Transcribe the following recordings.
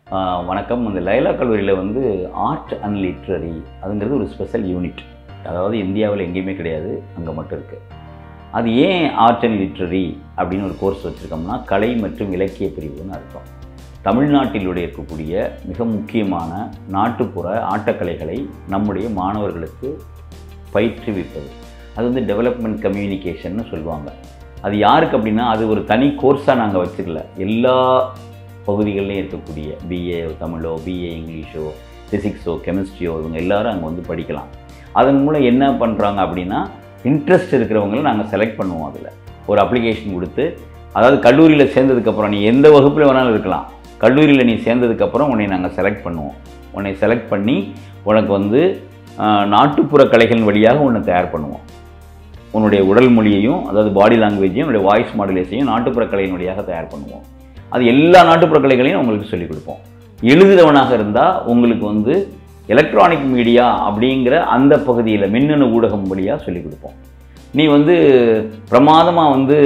ஆஹ் வணக்கம் இந்த லைலா கல்லூரியில் வந்து ஆர்ட் அண்ட் லிட்ரரி அதுங்கிறது ஒரு ஸ்பெஷல் யூனிட் அதாவது இந்தியாவில் எங்கேயுமே கிடையாது அங்கே மட்டும் இருக்குது அது ஏன் ஆர்ட் அண்ட் லிட்ரரி அப்படின்னு ஒரு கோர்ஸ் வச்சுருக்கோம்னா கலை மற்றும் இலக்கிய பிரிவுன்னு அர்த்தம் தமிழ்நாட்டிலுடைய இருக்கக்கூடிய மிக முக்கியமான நாட்டுப்புற ஆட்டக்கலைகளை நம்முடைய மாணவர்களுக்கு பயிற்றுவிப்பது அது வந்து டெவலப்மெண்ட் கம்யூனிகேஷன்னு சொல்லுவாங்க அது யாருக்கு அப்படின்னா அது ஒரு தனி கோர்ஸாக நாங்கள் வச்சுக்கல எல்லா பகுதிகளிலையும் இருக்கக்கூடிய பிஏ தமிழோ பிஏ இங்கிலீஷோ ஃபிசிக்ஸோ கெமிஸ்ட்ரியோ இவங்க எல்லாரும் அங்கே வந்து படிக்கலாம் அதன் மூலம் என்ன பண்ணுறாங்க அப்படின்னா இன்ட்ரெஸ்ட் இருக்கிறவங்கள நாங்கள் செலக்ட் பண்ணுவோம் அதில் ஒரு அப்ளிகேஷன் கொடுத்து அதாவது கல்லூரியில் சேர்ந்ததுக்கப்புறம் நீ எந்த வகுப்பில் வேணாலும் இருக்கலாம் கல்லூரியில் நீ சேர்ந்ததுக்கப்புறம் உன்னை நாங்கள் செலக்ட் பண்ணுவோம் உன்னை செலக்ட் பண்ணி உனக்கு வந்து ஆஹ், நாட்டுப்புற கலைகளின் வழியாக உன்னை தயார் பண்ணுவோம் உன்னுடைய உடல் மொழியையும் அதாவது பாடி லாங்குவேஜையும் உன்னுடைய வாய்ஸ் மாடுலேஷனையும் நாட்டுப்புற கலையின் வழியாக தயார் பண்ணுவோம் அது எல்லா நாட்டுப்புற கலைகளையும் உங்களுக்கு சொல்லிக் கொடுப்போம் எழுதுகிறவனாக இருந்தால் உங்களுக்கு வந்து எலக்ட்ரானிக் மீடியா அப்படிங்கிற அந்த பகுதியில் மின்னணு ஊடகம் வழியாக சொல்லிக் கொடுப்போம் நீ வந்து பிரமாதமாக வந்து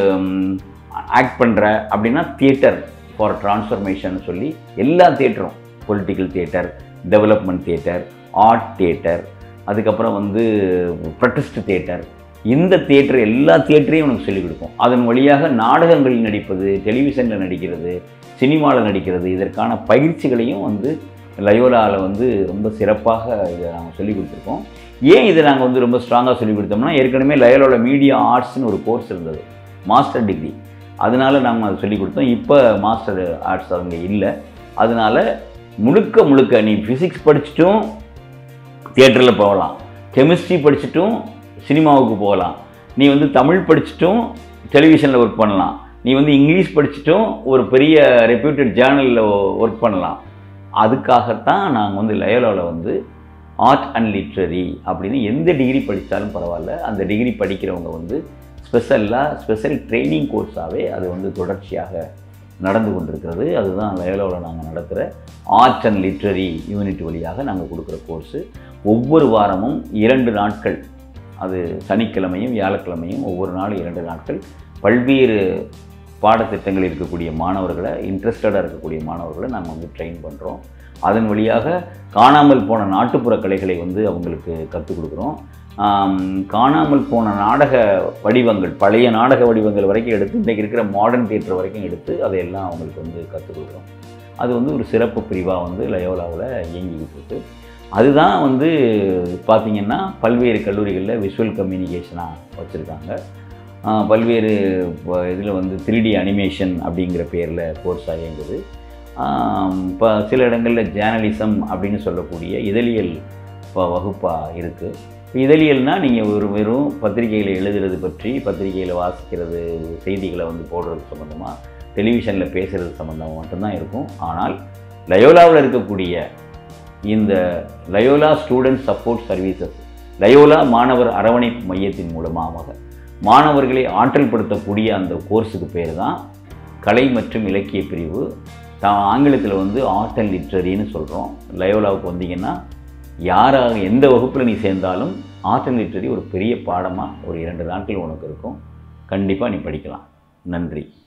ஆக்ட் பண்ணுற அப்படின்னா தியேட்டர் ஃபார் டிரான்ஸ்ஃபர்மேஷன் சொல்லி எல்லா தியேட்டரும் political theatre development theatre art theatre அதுக்கப்புறம் வந்து ப்ரொட்டஸ்ட் தியேட்டர் இந்த தியேட்டர் எல்லா தியேட்டரையும் உனக்கு சொல்லிக் கொடுக்கும் அதன் வழியாக நாடகங்களில் நடிப்பது டெலிவிஷனில் நடிக்கிறது சினிமாவில் நடிக்கிறது இதற்கான பயிற்சிகளையும் வந்து லயோலாவில் வந்து ரொம்ப சிறப்பாக இதை நாங்கள் சொல்லிக் கொடுத்துருக்கோம் ஏன் இதை நாங்கள் வந்து ரொம்ப ஸ்ட்ராங்காக சொல்லிக் கொடுத்தோம்னா ஏற்கனவே லயோலாவோட மீடியா ஆர்ட்ஸ்னு ஒரு கோர்ஸ் இருந்தது மாஸ்டர் டிகிரி அதனால நாங்கள் அதை சொல்லிக் கொடுத்தோம் இப்போ மாஸ்டர் ஆர்ட்ஸ் அவங்க இல்லை அதனால முழுக்க முழுக்க நீ ஃபிசிக்ஸ் படிச்சுட்டும் தியேட்டரில் போகலாம் கெமிஸ்ட்ரி படிச்சுட்டும் சினிமாவுக்கு போகலாம் நீ வந்து தமிழ் படிச்சுட்டும் டெலிவிஷனில் ஒர்க் பண்ணலாம் நீ வந்து இங்கிலீஷ் படிச்சுட்டும் ஒரு பெரிய ரெப்யூட்டட் ஜேர்னலில் ஒர்க் பண்ணலாம் அதுக்காகத்தான் நாங்கள் வந்து லயோலாவில் வந்து ஆர்ட் அண்ட் லிட்ரரி அப்படின்னு எந்த டிகிரி படித்தாலும் பரவாயில்ல அந்த டிகிரி படிக்கிறவங்க வந்து ஸ்பெஷலாக ஸ்பெஷல் ட்ரைனிங் கோர்ஸாகவே அது வந்து தொடர்ச்சியாக நடந்து கொண்டிருக்கிறது அதுதான் லயோலாவில் நாங்கள் நடத்துகிற ஆர்ட் அண்ட் லிட்ரரி யூனிட் வழியாக நாங்கள் கொடுக்குற கோர்ஸு ஒவ்வொரு வாரமும் இரண்டு நாட்கள் அது சனிக்கிழமையும் வியாழக்கிழமையும் ஒவ்வொரு நாளும் இரண்டு நாட்கள் பல்வேறு பாடத்திட்டங்கள் இருக்கக்கூடிய மாணவர்களை இன்ட்ரெஸ்டடாக இருக்கக்கூடிய மாணவர்களை நாங்கள் வந்து ட்ரெயின் பண்ணுறோம் அதன் வழியாக காணாமல் போன நாட்டுப்புற கலைகளை வந்து அவங்களுக்கு கற்றுக் கொடுக்குறோம் ஆம், காணாமல் போன நாடக வடிவங்கள் பழைய நாடக வடிவங்கள் வரைக்கும் எடுத்து இன்றைக்கி இருக்கிற மாடர்ன் தியேட்டர் வரைக்கும் எடுத்து அதையெல்லாம் அவங்களுக்கு வந்து கற்றுக் கொடுக்குறோம் அது வந்து ஒரு சிறப்பு பிரிவாக வந்து லயோலாவில் இயங்கிக்கிட்டு இருக்கு அதுதான் வந்து பார்த்திங்கன்னா பல்வேறு கல்லூரிகளில் விஷுவல் கம்யூனிகேஷனாக வச்சுருக்காங்க ஆஹ் பல்வேறு இதில் வந்து 3D அனிமேஷன் அப்படிங்கிற பேரில் கோர்ஸாக இயங்குது இப்போ சில இடங்களில் ஜேர்னலிசம் அப்படின்னு சொல்லக்கூடிய இதழியல் இப்போ வகுப்பாக இருக்குது இதழியல்னால் நீங்கள் ஒரு வெறும் பத்திரிகையில் எழுதுறது பற்றி பத்திரிகையில் வாசிக்கிறது செய்திகளை வந்து போடுறது சம்மந்தமாக டெலிவிஷனில் பேசுகிறது சம்மந்தமாக மட்டும்தான் இருக்கும் ஆனால் லயோலாவில் இருக்கக்கூடிய இந்த Loyola student support services Loyola மாணவர் அரவணைப்பு மையத்தின் மூலமாக மாணவர்களை ஆற்றல்படுத்தக்கூடிய அந்த கோர்ஸுக்கு பேர் தான் கலை மற்றும் இலக்கிய பிரிவு தான் ஆங்கிலத்தில் வந்து ஆர்ட் அண்ட் லிட்ரரின்னு சொல்கிறோம் லயோலாவுக்கு வந்தீங்கன்னா யாராக எந்த வகுப்பில் நீ சேர்ந்தாலும் ஆர்ட் அண்ட் லிட்ரரி ஒரு பெரிய பாடமாக ஒரு இரண்டு நாட்கள் உனக்கு இருக்கும் கண்டிப்பாக நீ படிக்கலாம் நன்றி